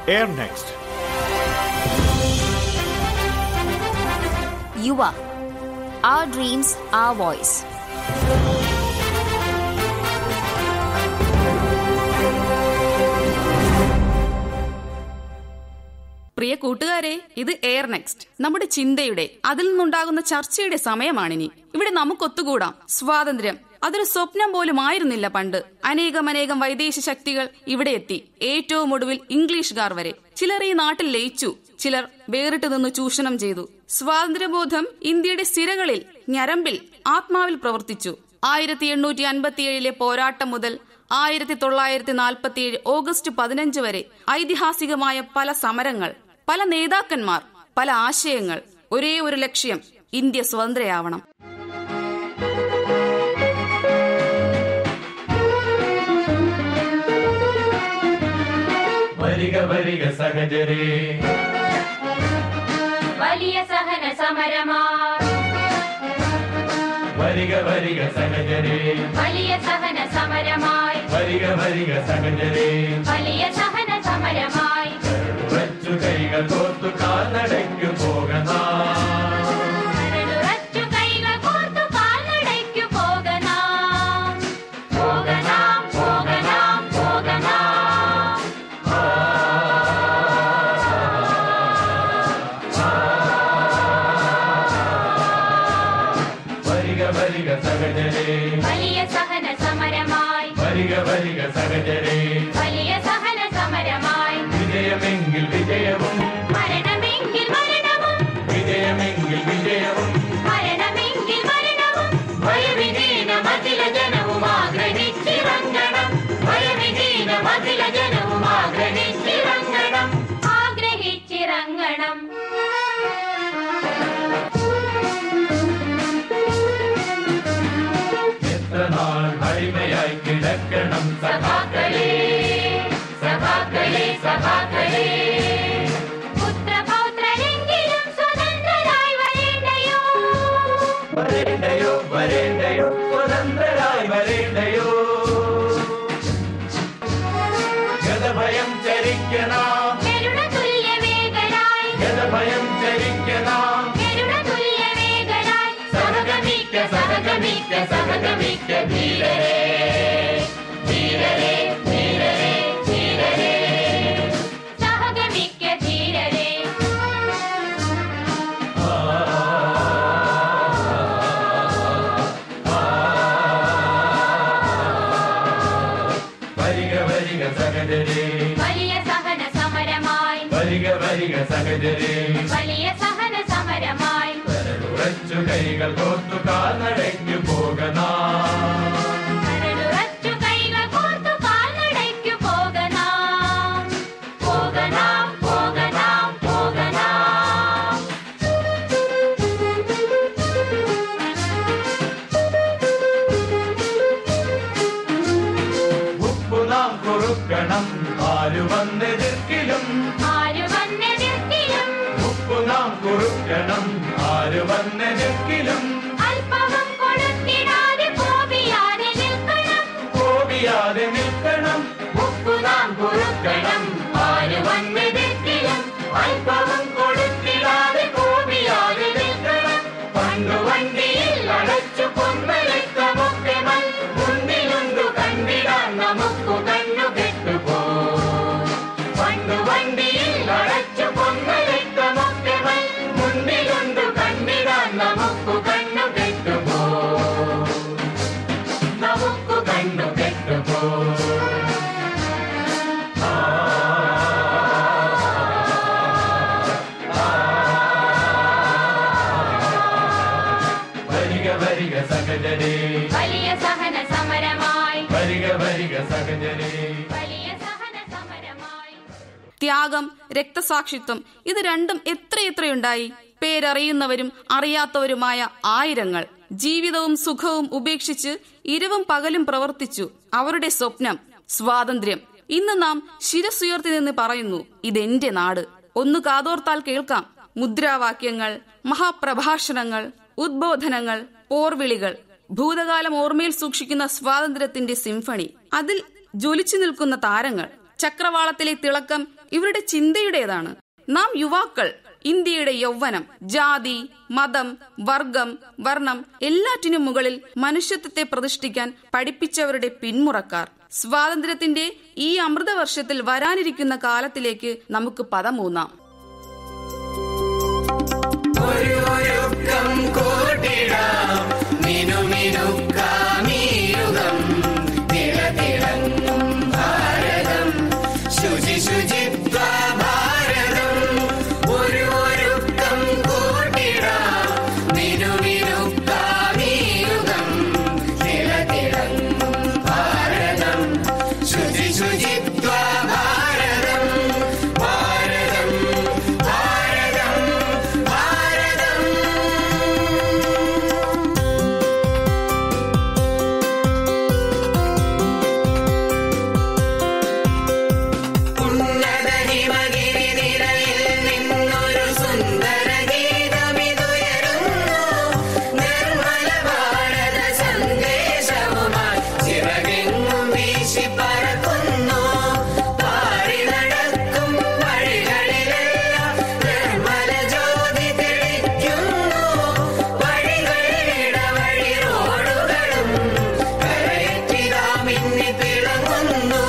Air next Yuva our dreams our voice പ്രിയ കൂട്ടുകാരെ ഇത് എയർ നെക്സ്റ്റ് നമ്മുടെ ചിന്തയുടെ അതിൽ നിന്നുണ്ടാകുന്ന ചർച്ചയുടെ സമയമാണിനി ഇവിടെ നമുക്ക് ഒത്തുകൂടാം സ്വാതന്ത്ര്യം അതൊരു സ്വപ്നം പോലും ആയിരുന്നില്ല പണ്ട് അനേകമനേകം വൈദേശ ശക്തികൾ ഇവിടെ എത്തി ഏറ്റവും ഒടുവിൽ ഇംഗ്ലീഷുകാർ വരെ ചിലർ ഈ നാട്ടിൽ ലയിച്ചു ചിലർ വേറിട്ട് നിന്ന് ചൂഷണം ചെയ്തു സ്വാതന്ത്ര്യബോധം ഇന്ത്യയുടെ സിരകളിൽ ഞരമ്പിൽ ആത്മാവിൽ പ്രവർത്തിച്ചു ആയിരത്തി എണ്ണൂറ്റി അൻപത്തിയേഴിലെ പോരാട്ടം മുതൽ ആയിരത്തി തൊള്ളായിരത്തി നാൽപ്പത്തിയേഴ് ഓഗസ്റ്റ് പതിനഞ്ച് വരെ ഐതിഹാസികമായ പല സമരങ്ങൾ പല നേതാക്കന്മാർ പല ആശയങ്ങൾ ഒരേ ഒരു ലക്ഷ്യം ഇന്ത്യ സ്വതന്ത്രയാവണം വരിക വരിക സഹജരേ വലിയ സഹന സമരമാ വരിക വരിക സഹജരേ വലിയ സഹന സമരമായി വരിക വരിക സഹജരേ വലിയ സഹന സമരമായി ഉറച്ചു കൈകൾ കോർത്തു കാൽനടയ്ക്കു പോകണം കരളുറച്ചു കൈകൾ കോർത്തു കാൽനടയ്ക്കു പോകനാം പോകനാം പോകനാം പോകനാം വരിക വരിക സഹജരേ വലിയ സഹന സമരമായി വരിക വരിക സഹജരേ വലിയ സഹന സമരമായി വിജയമെങ്കിൽ വിജയവും മരണമെങ്കിൽ മരണവും വിജയമെങ്കിൽ വിജയവും മരണമെങ്കിൽ മരണവും ഭയവിഹീന മതില ജനവും ആഗ്രഹിച്ചിറങ്ങണം ഭയവിഹീന മതില ജനവും ആഗ്രഹിച്ചിറങ്ങണം ആഗ്രഹിച്ചിറങ്ങണം എത്ര നാൾ അടിമയായി കിടക്കണം സഭാക്കളെ സഭാക്കളെ സഭാക്കളെ പുത്രപൗത്രരെങ്കിലും സ്വതന്ത്രരായി വരേണ്ടയോ വരേണ്ടയോ വരേണ്ടയോ സ്വതന്ത്രരായി വരേണ്ടയോ ഗതഭയം ചരിക്കണം ഗരുഡ തുല്യവേഗരായി ഗതഭയം ചരിക്കണം ഗരുഡ തുല്യവേഗരായി സഹഗമിക്ക സഹഗമിക്ക സഹഗമിക്ക ധീരരേ ധീരരേ ധീരരേ ധീരരേ സഹഗമിക്ക ധീരരേ വരിക വരിക സഹജരേ വലിയ സഹന സമരമായി വരിക വരിക സഹജരേ വലിയ സഹന സമരമായി ഉറച്ചു കൈകൾ കോർത്തു കാൽനടയ്ക്കു പോകണം കരളുറച്ചു കൈകൾ കോർത്തു കാൽനടയ്ക്കു പോകനാം പോകനാം പോകനാം പോകനാം ഉപ്പു നാം കുറുക്കണം ആരു വന്നെതിർക്കിലും ആരു വന്നെതിർത്തിലും ഉപ്പു നാം കുറുക്കണം ആരു വന്നെതിർക്കിലും അല്പവും കൊടുത്തിടാതെ കോപിയാതെ നിൽക്കണം കോപിയാതെ നിൽക്കണം ഉപ്പു നാം കുറുക്കണം ആരു വന്നെതിർത്തിലും അല്പവും കൊടുത്തിടാതെ കോപിയാതെ നിൽക്കണം പണ്ടു വണ്ടിയിൽ അടച്ചു കൊന്ന രക്തമൊക്കെ മൽ മുന്നിലുണ്ടു കണ്ടിടാൻ നമുക്കു കണ്ണു കെട്ടുപോ പണ്ടു വണ്ടിയിൽ അടച്ചു കൊന്ന രക്തമൊക്കെ മൽ മുന്നിലുണ്ടു കണ്ടിടാൻ നമുക്കു കണ്ണു കെട്ടുപോ നമുക്ക് കണ്ണു കെട്ടുപോ വരിക വരിക സഹജരേ വലിയ സഹന സമരമായി വരിക വരിക സഹജരേ വലിയ സഹന സമരമായി ത്യാഗം രക്തസാക്ഷിത്വം ഇത് രണ്ടും എത്രയെത്രയുണ്ടായി പേരറിയുന്നവരും അറിയാത്തവരുമായ ആയിരങ്ങൾ ജീവിതവും സുഖവും ഉപേക്ഷിച്ച് ഇരവും പകലും പ്രവർത്തിച്ചു അവരുടെ സ്വപ്നം സ്വാതന്ത്ര്യം ഇന്ന് നാം ശിരസുയർത്തി നിന്ന് പറയുന്നു ഇതെന്റെ നാട് ഒന്ന് കാതോർത്താൽ കേൾക്കാം മുദ്രാവാക്യങ്ങൾ മഹാപ്രഭാഷണങ്ങൾ ഉദ്ബോധനങ്ങൾ പോർവിളികൾ ഭൂതകാലം ഓർമ്മയിൽ സൂക്ഷിക്കുന്ന സ്വാതന്ത്ര്യത്തിന്റെ സിംഫണി അതിൽ ജ്വലിച്ചു നിൽക്കുന്ന താരങ്ങൾ ചക്രവാളത്തിലെ തിളക്കം ഇവരുടെ ചിന്തയുടേതാണ് നാം യുവാക്കൾ ഇന്ത്യയുടെ യൗവനം ജാതി മതം വർഗം വർണ്ണം എല്ലാറ്റിനും മുകളിൽ മനുഷ്യത്വത്തെ പ്രതിഷ്ഠിക്കാൻ പഠിപ്പിച്ചവരുടെ പിന്മുറക്കാർ സ്വാതന്ത്ര്യത്തിന്റെ ഈ അമൃതവർഷത്തിൽ വരാനിരിക്കുന്ന കാലത്തിലേക്ക് നമുക്ക് പദമൂന്നാം ശുചി ശുചിത്വ ഭാരതം ഒരു ഒരുക്കം കൂട്ടിടാം മിനുമിനുക്കാമീയുഗം നിലതിളങ്ങും ഭാരതം ശുചി ശുചിത്വ ഭാരതം ഭാരതം ഭാരതം ഭാരതം ഉന്നത ഹിമഗിരി നിരയിൽ നിന്നൊരു സുന്ദര ഗീതമിതുയരുന്നു നിർമ്മല ഭാരത സന്ദേശവുമായി ചിറകെങ്ങും വീശി പറക്കുന്നു പാറി നടക്കും വഴികളിലെല്ലാം നിർമ്മല ജ്യോതി തെളിക്കുന്നു വഴികളിലിട വഴി റോഡുകളും കരയറ്റിതാ മിന്നി തിളങ്ങുന്നു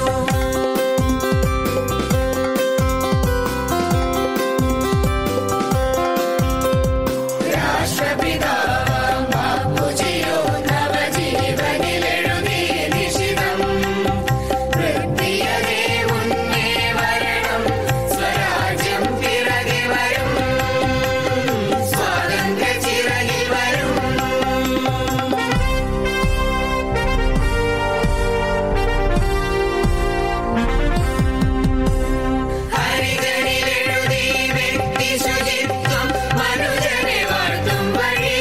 രാഷ്ട്രപിതാവാം ബാപ്പുജിയോ നവജീവനിലെഴുതിയ നിശിതം വൃത്തിയതേ മുന്നേ വരണം സ്വരാജ്യം പിറകെ വരും സ്വാതന്ത്ര്യ ചിറകിൽ വരും ഹരിജനിലെഴുതി വ്യക്തി ശുചിത്വം മനുജനെ വാഴ്ത്തും വഴി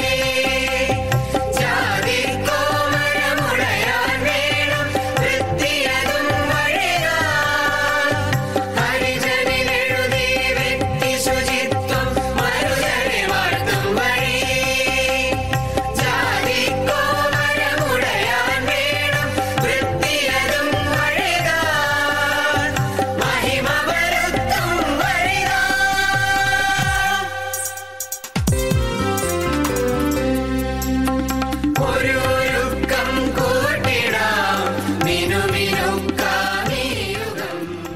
ജാതി കോമരമുടയാൻ വേണം വൃത്തിയതും വഴികാ ഹരിജനിലെഴുതി വ്യക്തി ശുചിത്വം മനുജനെ വാഴ്ത്തും വഴി ജാതി കോമരമുടയാൻ വേണം വൃത്തിയതും വഴികാ മഹിമ വരുത്തും വഴികാ ഒരു ഒരുക്കം കൂട്ടിടാം മിനുമിനുക്കാമീയുഗം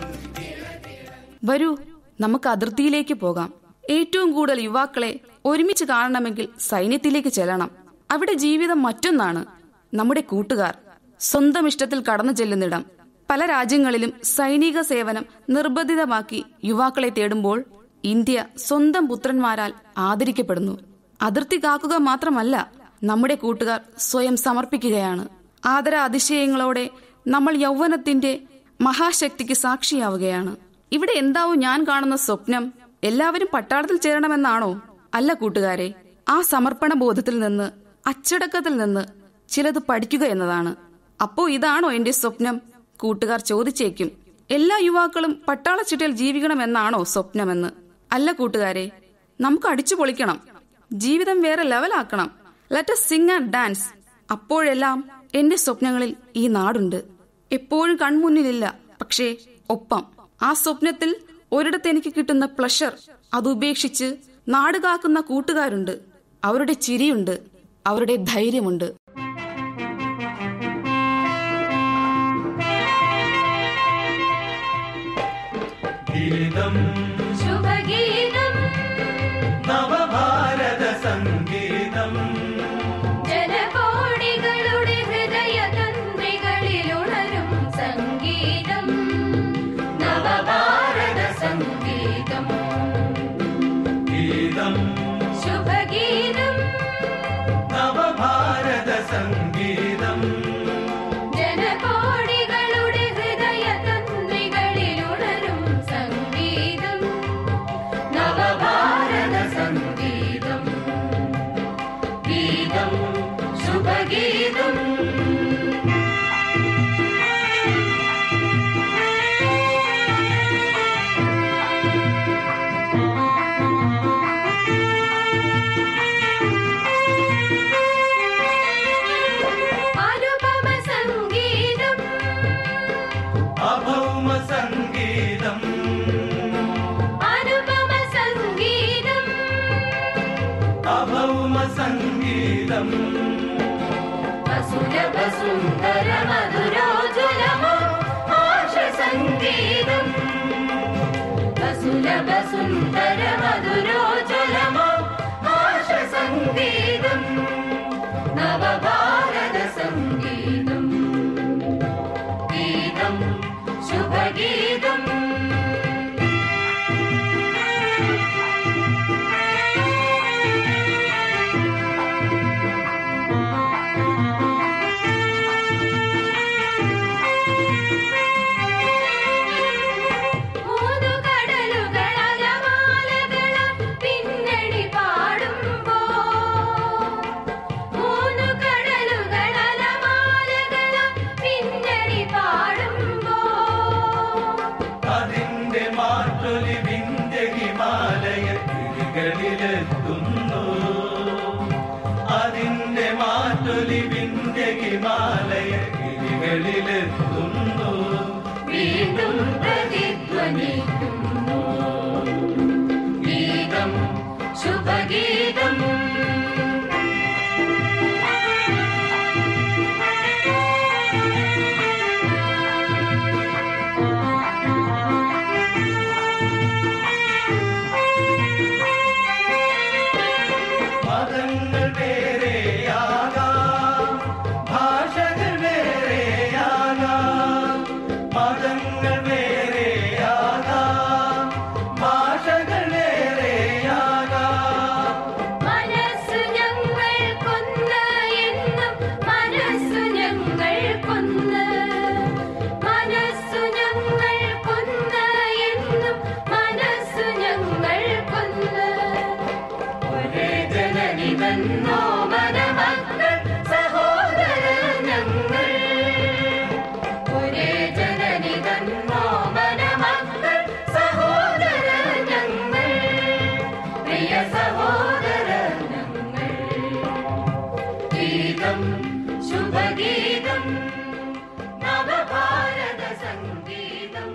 വരൂ നമുക്ക് അതിർത്തിയിലേക്ക് പോകാം ഏറ്റവും കൂടുതൽ യുവാക്കളെ ഒരുമിച്ച് കാണണമെങ്കിൽ സൈന്യത്തിലേക്ക് ചെല്ലണം അവിടെ ജീവിതം മറ്റൊന്നാണ് നമ്മുടെ കൂട്ടുകാർ സ്വന്തം ഇഷ്ടത്തിൽ കടന്നു ചെല്ലുന്നിടം പല രാജ്യങ്ങളിലും സൈനിക സേവനം നിർബന്ധിതമാക്കി യുവാക്കളെ തേടുമ്പോൾ ഇന്ത്യ സ്വന്തം പുത്രന്മാരാൽ ആദരിക്കപ്പെടുന്നു അതിർത്തി കാക്കുക മാത്രമല്ല നമ്മുടെ കൂട്ടുകാർ സ്വയം സമർപ്പിക്കുകയാണ് ആദര അതിശയങ്ങളോടെ നമ്മൾ യൗവനത്തിന്റെ മഹാശക്തിക്ക് സാക്ഷിയാവുകയാണ് ഇവിടെ എന്താവും ഞാൻ കാണുന്ന സ്വപ്നം എല്ലാവരും പട്ടാളത്തിൽ ചേരണമെന്നാണോ അല്ല കൂട്ടുകാരെ ആ സമർപ്പണ ബോധത്തിൽ നിന്ന് അച്ചടക്കത്തിൽ നിന്ന് ചിലത് പഠിക്കുക എന്നതാണ് അപ്പോ ഇതാണോ എന്റെ സ്വപ്നം കൂട്ടുകാർ ചോദിച്ചേക്കും എല്ലാ യുവാക്കളും പട്ടാള ചിട്ടയിൽ ജീവിക്കണമെന്നാണോ സ്വപ്നമെന്ന് അല്ല കൂട്ടുകാരെ നമുക്ക് അടിച്ചു പൊളിക്കണം ജീവിതം വേറെ ലെവലാക്കണം ലെറ്റ് സിംഗ് ആൻഡ് ഡാൻസ് അപ്പോഴെല്ലാം എന്റെ സ്വപ്നങ്ങളിൽ ഈ നാടുണ്ട് എപ്പോഴും കൺമുന്നിലില്ല പക്ഷേ ഒപ്പം ആ സ്വപ്നത്തിൽ ഒരിടത്ത് എനിക്ക് കിട്ടുന്ന പ്ലഷർ അത് ഉപേക്ഷിച്ച് നാട് കാക്കുന്ന കൂട്ടുകാരുണ്ട് അവരുടെ ചിരിയുണ്ട് അവരുടെ ധൈര്യമുണ്ട് ഗീതം ശുഭഗീതം നവഭാരത സംഗീതം ജനകോടികളുടെ ഹൃദയ തന്ത്രികളിലുണരും സംഗീതം നവഭാരത സംഗീതം ഗീതം ശുഭഗീതം നവഭാരത സംഗീതം ജനകോടികളുടെ ഹൃദയ തന്ത്രികളിലുണരും സംഗീതം നവഭാരത സംഗീതം ഗീതം ശുഭഗീതം അനുപമ സംഗീതം വസുലഭ സുന്ദര മധുരോജ്വലമോ ആശ സംഗീതം വസുലഭ സുന്ദര മധുരോജ്വലമോ ആശ സംഗീതം നവഭാരത സംഗീതം ഗീതം ശുഭഗീതം മൂന്നു കടലുകൾ അലമാലകൾ പിന്നണി പാടുമ്പോ മൂന്നു കടലുകൾ അലമാലകൾ പിന്നണി പാടുമ്പോ അതിന്റെ മാറ്റൊലി വിന്റെ ഹിമാലയ കിളികളിലെത്തുന്നു അതിന്റെ മാറ്റൊലി വിന്റെ ഹിമാലയ കിളികളിലെത്തുന്നു വീണ്ടും പ്രതിധ്വനിക്കുന്നു ഗീതം ശുഭഗീതം മതങ്ങൾ വേറെയാകാം ഭാഷകൾ വേറെയാകാം മതങ്ങൾ വേറെയാകാം ഭാഷകൾ വേറെയാകാം മനസ്സു ഞങ്ങൾ കൊന്ന് എന്നും മനസ്സു ഞങ്ങൾ കൊന്ന് മനസ്സു ഞങ്ങൾ കൊന്ന് എന്നും മനസ്സു ഞങ്ങൾ കൊന്ന് ഒരേ ജനനി തന്നോ മനമക്കൾ സഹോദര ഞങ്ങൾ ഒരേ ജനനി തന്നോ മനമക്കൾ സഹോദര ഞങ്ങൾ പ്രിയ സഹോദര ഞങ്ങൾ ഗീതം ശുഭഗീതം നവഭാരത സംഗീതം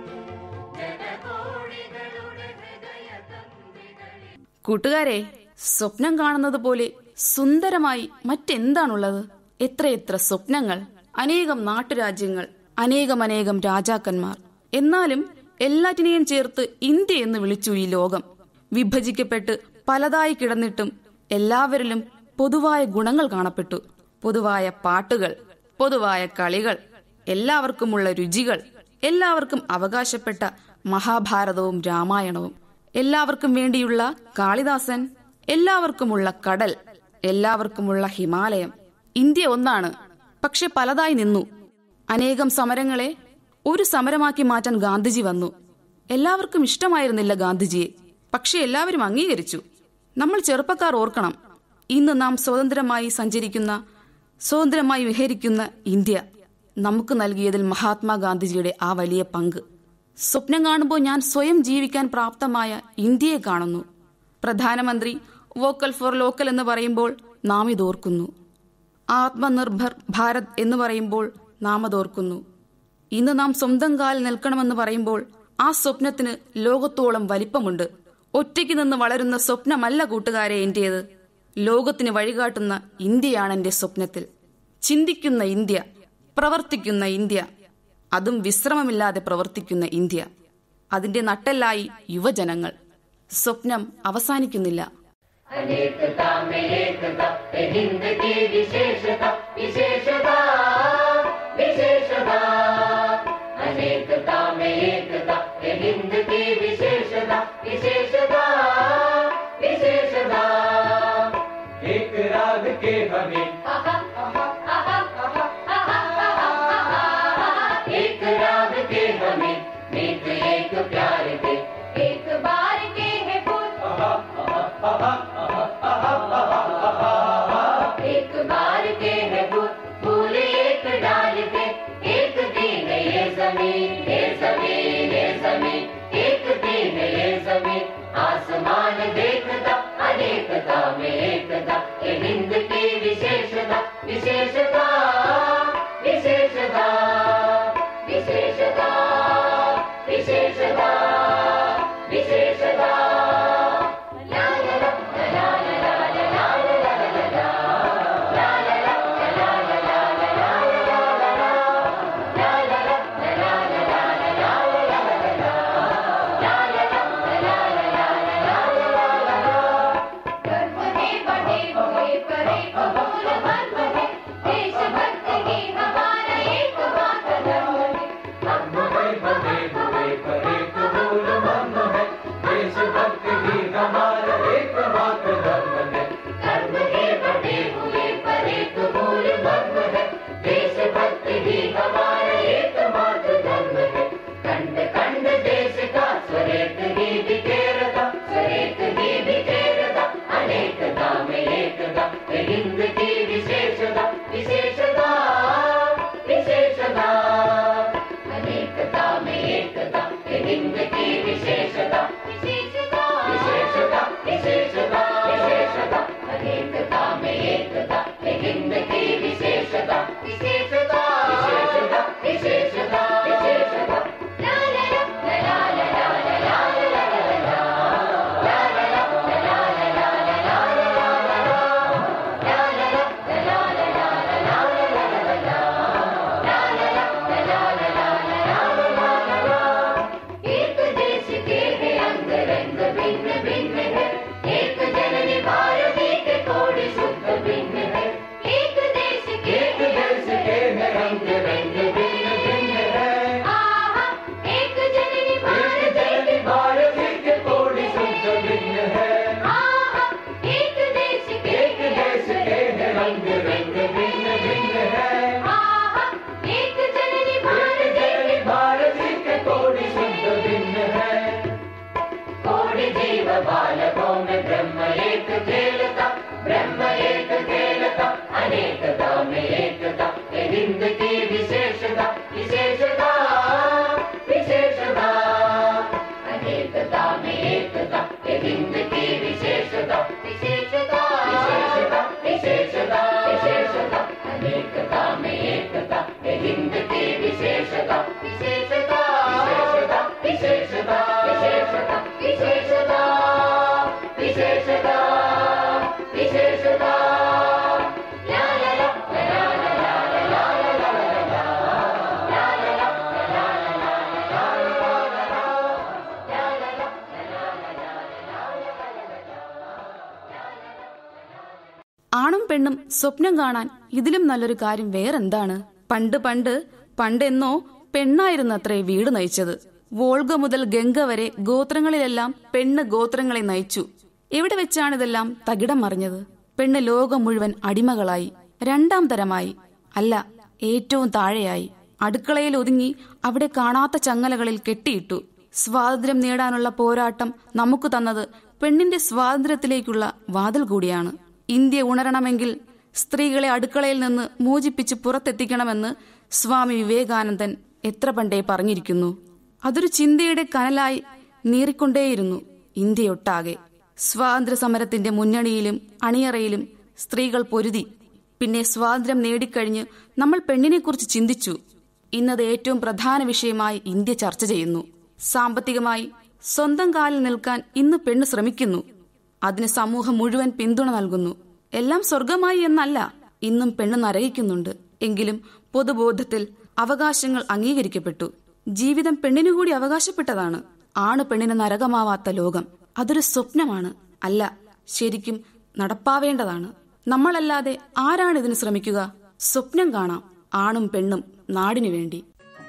ജനകോടികളുടെ ഹൃദയ തന്ത്രികളിൽ കൂട്ടുകാരെ സ്വപ്നം കാണുന്നത് പോലെ സുന്ദരമായി മറ്റെന്താണുള്ളത് എത്രയെത്ര സ്വപ്നങ്ങൾ അനേകം നാട്ടുരാജ്യങ്ങൾ അനേകമനേകം രാജാക്കന്മാർ എന്നാലും എല്ലാറ്റിനെയും ചേർത്ത് ഇന്ത്യ എന്ന് വിളിച്ചു ഈ ലോകം വിഭജിക്കപ്പെട്ട് പലതായി കിടന്നിട്ടും എല്ലാവരിലും പൊതുവായ ഗുണങ്ങൾ കാണപ്പെട്ടു പൊതുവായ പാട്ടുകൾ പൊതുവായ കളികൾ എല്ലാവർക്കുമുള്ള രുചികൾ എല്ലാവർക്കും അവകാശപ്പെട്ട മഹാഭാരതവും രാമായണവും എല്ലാവർക്കും വേണ്ടിയുള്ള കാളിദാസൻ എല്ലാവർക്കുമുള്ള കടൽ എല്ലാവർക്കുമുള്ള ഹിമാലയം ഇന്ത്യ ഒന്നാണ് പക്ഷെ പലതായി നിന്നു അനേകം സമരങ്ങളെ ഒരു സമരമാക്കി മാറ്റാൻ ഗാന്ധിജി വന്നു എല്ലാവർക്കും ഇഷ്ടമായിരുന്നില്ല ഗാന്ധിജിയെ പക്ഷെ എല്ലാവരും അംഗീകരിച്ചു നമ്മൾ ചെറുപ്പക്കാർ ഓർക്കണം ഇന്ന് നാം സ്വതന്ത്രമായി സഞ്ചരിക്കുന്ന സ്വതന്ത്രമായി വിഹരിക്കുന്ന ഇന്ത്യ നമുക്ക് നൽകിയതിൽ മഹാത്മാഗാന്ധിജിയുടെ ആ വലിയ പങ്ക് സ്വപ്നം കാണുമ്പോൾ ഞാൻ സ്വയം ജീവിക്കാൻ പ്രാപ്തമായ ഇന്ത്യയെ കാണുന്നു പ്രധാനമന്ത്രി വോക്കൽ ഫോർ ലോക്കൽ എന്ന് പറയുമ്പോൾ നാം ഇതോർക്കുന്നു ആത്മനിർഭർ ഭാരത് എന്ന് പറയുമ്പോൾ നാം അതോർക്കുന്നു ഇന്ന് നാം സ്വന്തം കാലിൽ നിൽക്കണമെന്ന് പറയുമ്പോൾ ആ സ്വപ്നത്തിന് ലോകത്തോളം വലിപ്പമുണ്ട് ഒറ്റയ്ക്ക് നിന്ന് വളരുന്ന സ്വപ്നമല്ല കൂട്ടുകാരെ എന്റേത് ലോകത്തിന് വഴികാട്ടുന്ന ഇന്ത്യയാണ് എന്റെ സ്വപ്നത്തിൽ ചിന്തിക്കുന്ന ഇന്ത്യ പ്രവർത്തിക്കുന്ന ഇന്ത്യ അതും വിശ്രമമില്ലാതെ പ്രവർത്തിക്കുന്ന ഇന്ത്യ അതിന്റെ നട്ടെല്ലായി യുവജനങ്ങൾ സ്വപ്നം അവസാനിക്കുന്നില്ല अनेकता में एकता ए हिंद की विशेषता विशेषता विशेषता अनेकता में एकता ए हिंद की विशेषता विशेषता विशेषता एक राग के हमें एक राग के हमें नीत एक प्यार के एक बार के है फूल एक बार के है फूल फूल एक डाल के एक दिन ये जमीन ये जमीन ये जमीन एक दिन ये जमीन आसमान देखता अनेकता में एकता ये हिंद की विशेषता विशेषता विशेषता विशेषता विशेषता विशेषता ला ला ला ला ला ला ला ला ला ला ला अनेकता में एकता ये हिंद की विशेषता विशेषता विशेषता अनेकता में एकता ये हिंद की विशेषता विशेषता विशेषता विशेषता विशेषता अनेकता में एकता ये हिंद की विशेषता विशेषता विशेषता विशेषता विशेषता विशेषता विशेषता विशेषता ला ला ला ला ला ला ला ला ला ला ला ला ला ला ആണും പെണ്ണും സ്വപ്നം കാണാൻ ഇതിലും നല്ലൊരു കാര്യം വേറെന്താണ് പണ്ട് പണ്ട് പണ്ടെന്നോ പെണ്ണായിരുന്നു അത്രേ വീട് നയിച്ചത് വോൾഗ മുതൽ ഗംഗ വരെ ഗോത്രങ്ങളിലെല്ലാം പെണ്ണ് ഗോത്രങ്ങളെ നയിച്ചു എവിടെ വെച്ചാണിതെല്ലാം തകിടം മറിഞ്ഞത് പെണ്ണ് ലോകം മുഴുവൻ അടിമകളായി രണ്ടാം തരമായി അല്ല ഏറ്റവും താഴെയായി അടുക്കളയിൽ ഒതുങ്ങി അവിടെ കാണാത്ത ചങ്ങലകളിൽ കെട്ടിയിട്ടു സ്വാതന്ത്ര്യം നേടാനുള്ള പോരാട്ടം നമുക്ക് തന്നത് പെണ്ണിന്റെ സ്വാതന്ത്ര്യത്തിലേക്കുള്ള വാതിൽ കൂടിയാണ് ഇന്ത്യ ഉണരണമെങ്കിൽ സ്ത്രീകളെ അടുക്കളയിൽ നിന്ന് മോചിപ്പിച്ച് പുറത്തെത്തിക്കണമെന്ന് സ്വാമി വിവേകാനന്ദൻ എത്ര പണ്ടേ പറഞ്ഞിരിക്കുന്നു അതൊരു ചിന്തയുടെ കനലായി നീറിക്കൊണ്ടേയിരുന്നു ഇന്ത്യയൊട്ടാകെ സ്വാതന്ത്ര്യ സമരത്തിന്റെ മുന്നണിയിലും അണിയറയിലും സ്ത്രീകൾ പൊരുതി പിന്നെ സ്വാതന്ത്ര്യം നേടിക്കഴിഞ്ഞ് നമ്മൾ പെണ്ണിനെക്കുറിച്ച് ചിന്തിച്ചു ഇന്നത് ഏറ്റവും പ്രധാന വിഷയമായി ഇന്ത്യ ചർച്ച ചെയ്യുന്നു സാമ്പത്തികമായി സ്വന്തം കാലിൽ നിൽക്കാൻ ഇന്ന് പെണ്ണ് ശ്രമിക്കുന്നു അതിന് സമൂഹം മുഴുവൻ പിന്തുണ നൽകുന്നു എല്ലാം സ്വർഗമായി എന്നല്ല ഇന്നും പെണ്ണ് നരകിക്കുന്നുണ്ട് എങ്കിലും പൊതുബോധത്തിൽ അവകാശങ്ങൾ അംഗീകരിക്കപ്പെട്ടു ജീവിതം പെണ്ണിനു കൂടി അവകാശപ്പെട്ടതാണ് ആണ് പെണ്ണിന് നരകമാവാത്ത ലോകം അതൊരു സ്വപ്നമാണ് അല്ല ശരിക്കും നടപ്പാവേണ്ടതാണ് നമ്മളല്ലാതെ ആരാണ് ഇതിന് ശ്രമിക്കുക സ്വപ്നം കാണാം ആണും പെണ്ണും നാടിനു വേണ്ടി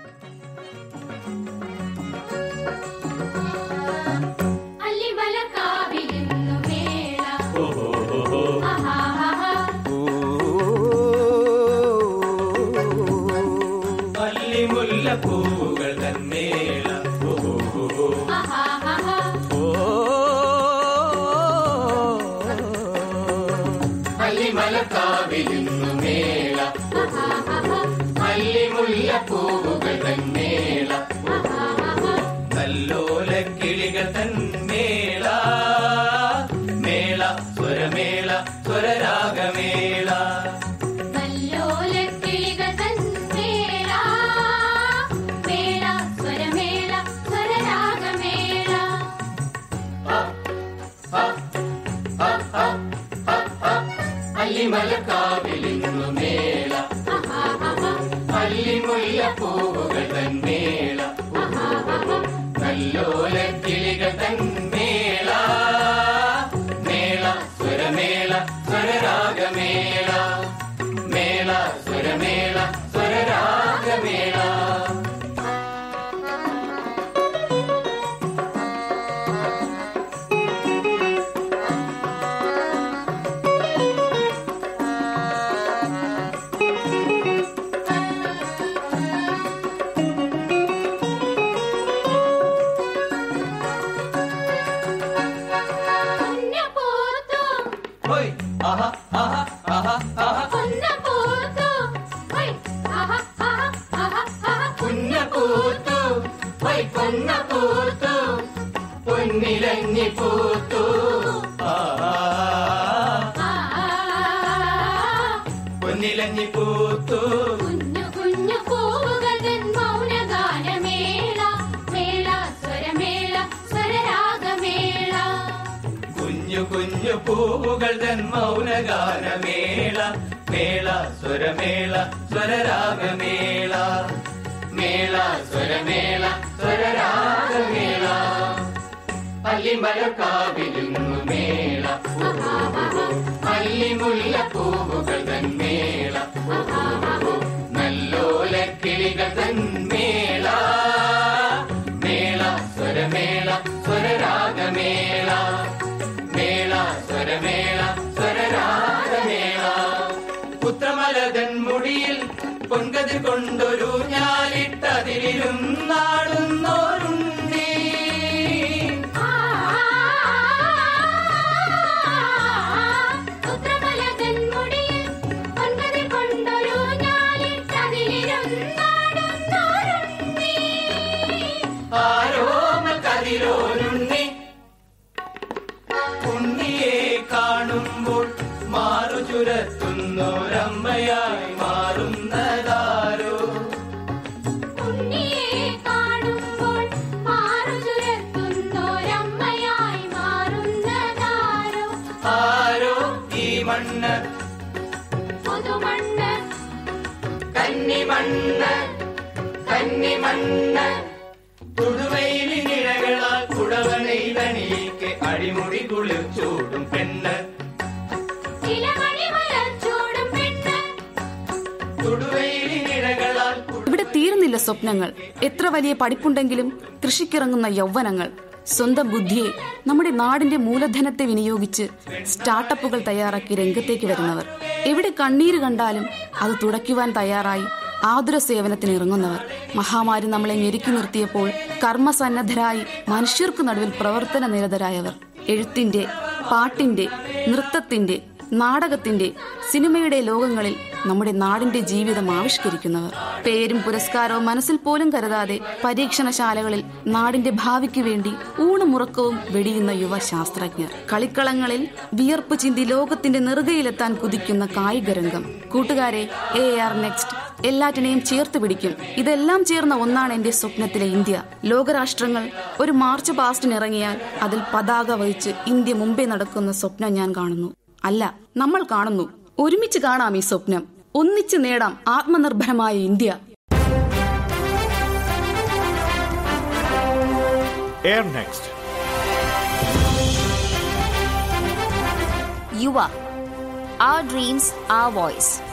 അല്ലിമല കാവിലിന്നു മേള ആഹാഹാഹാ. അല്ലിമുല്ല പൂവുകൾ തന്മേള ആഹാഹാഹാ. അല്ലിമല കാവിലിന്നു മേള ആഹാഹാഹാ. അല്ലിമുല്ല പൂവുകൾ തന്മേള ആഹാഹാഹാ. നല്ലോല കിളികൾ തന്മേള മേള സ്വരമേള സ്വരരാഗമേള നല്ലോലക്കിളികൾ തൻ മേള. മേള, സ്വരമേള, സ്വരരാഗമേള. അല്ലിമല കാവിലിന്നു മേള ആഹാഹാഹാ. അല്ലിമുല്ല പൂവുകൾ തന്മേള ആഹാഹാഹാ. നല്ലോല കിളികൾ തന്മേള മേള സ്വരമേള സ്വരരാഗമേള മേള സ്വരമേള സ്വരരാഗമേള പൊന്നപ്പൂത്തു, ഹോയ് ആഹാ ആഹാ ആഹാ ആഹാ പൊന്നപ്പൂത്തു. ഹൈ, ആഹാ, ആഹാ, ആഹാ, ആഹാ. പുന്ന പൂത്തു വൈ പൊന്ന പൂത്തു പൊന്നിലഞ്ഞി പൂത്തു ആ, ആ, ആ, ആ, പൊന്നിലഞ്ഞി പൂത്തു കുഞ്ഞു കുഞ്ഞു പൂവുകൾ തൻ മൗനഗാനമേള. മേള, സ്വരമേള, സ്വരരാഗമേള. കുഞ്ഞു കുഞ്ഞു പൂവുകൾ തൻ മൗനഗാനമേള മേള സ്വരമേള സ്വരരാഗമേള മേള സ്വരമേള സ്വരരാഗമേള അല്ലിമല കാവിലുന്നു മേള അല്ലിമുല്ല പൂവുകൾ തന്മേള നല്ലോല കിളികൾ തന്മേള മേള സ്വരമേള സ്വരരാഗമേള മേള സ്വരമേള സ്വരരാഗമേള പുത്രമലതൻ മുടിയിൽ പൊൻകതിർ കൊണ്ടൊരു ഞാലിട്ടതിലും നാടുന്നോരുണ്ടേ ആ, പുത്രമലതൻ മുടിയിൽ ആരോമൽ കതിരോരുണ്ണി ഉണ്ണിയെ കാണുമ്പോൾ മാറു ചുരത്തുന്നോരമ്മയായി മാറുന്നതാരോ ഉണ്ണിയെ കാണുമ്പോൾ മാറുചുരത്തുന്നോരമ്മയായി മാറുന്നതാരോ ആരോ ഈ മണ്ണ് പുതുമണ്ണ് കന്നിമണ്ണ് കന്നിമണ്ണ് തുടുവയിലി നിഴകളാൽ കുടവനെയ്തണിക്ക് അടിമുടി കുളിർ ചൂടും പെണ്ണ് ഇലമണി മലർച്ചൂടും പെണ്ണ് തുടുവയിലി നിഴകളാൽ കുട- ഇവിടെ തീരുന്നില്ല സ്വപ്നങ്ങൾ എത്ര വലിയ പഠിപ്പുണ്ടെങ്കിലും കൃഷിക്കിറങ്ങുന്ന യൗവനങ്ങൾ സ്വന്തം ബുദ്ധിയെ നമ്മുടെ നാടിന്റെ മൂലധനത്തെ വിനിയോഗിച്ച് സ്റ്റാർട്ടപ്പുകൾ തയ്യാറാക്കി രംഗത്തേക്ക് വരുന്നവർ എവിടെ കണ്ണീര് കണ്ടാലും അത് തുടയ്ക്കുവാൻ തയ്യാറായി ആതുര സേവനത്തിന് ഇറങ്ങുന്നവർ മഹാമാരി നമ്മളെ ഞെരുക്കി നിർത്തിയപ്പോൾ കർമ്മസന്നദ്ധരായി മനുഷ്യർക്കു നടുവിൽ പ്രവർത്തന നിരതരായവർ എഴുത്തിന്റെ പാട്ടിന്റെ നൃത്തത്തിന്റെ നാടകത്തിന്റെ സിനിമയുടെ ലോകങ്ങളിൽ നമ്മുടെ നാടിന്റെ ജീവിതം ആവിഷ്കരിക്കുന്നവർ പേരും പുരസ്കാരവും മനസ്സിൽ പോലും കരുതാതെ പരീക്ഷണശാലകളിൽ നാടിന്റെ ഭാവിക്ക് വേണ്ടി ഊണുമുറക്കവും വെടിയുന്ന യുവ ശാസ്ത്രജ്ഞർ കളിക്കളങ്ങളിൽ വിയർപ്പ് ചിന്തി ലോകത്തിന്റെ നെറുകയിലെത്താൻ കുതിക്കുന്ന കായികരംഗം കൂട്ടുകാരെ എ ആർ നെക്സ്റ്റ് എല്ലാറ്റിനെയും ചേർത്ത് പിടിക്കും ഇതെല്ലാം ചേർന്ന ഒന്നാണ് എന്റെ സ്വപ്നത്തിലെ ഇന്ത്യ ലോകരാഷ്ട്രങ്ങൾ ഒരു മാർച്ച് പാസ്റ്റിന് ഇറങ്ങിയാൽ അതിൽ പതാക വഹിച്ച് ഇന്ത്യ മുമ്പേ നടക്കുന്ന സ്വപ്നം ഞാൻ കാണുന്നു അല്ല നമ്മൾ കാണുന്നു ഒരുമിച്ച് കാണാം ഈ സ്വപ്നം ഒന്നിച്ച് നേടാം ആത്മനിർഭരമായ India Air Next. Yuva. Our dreams, our voice.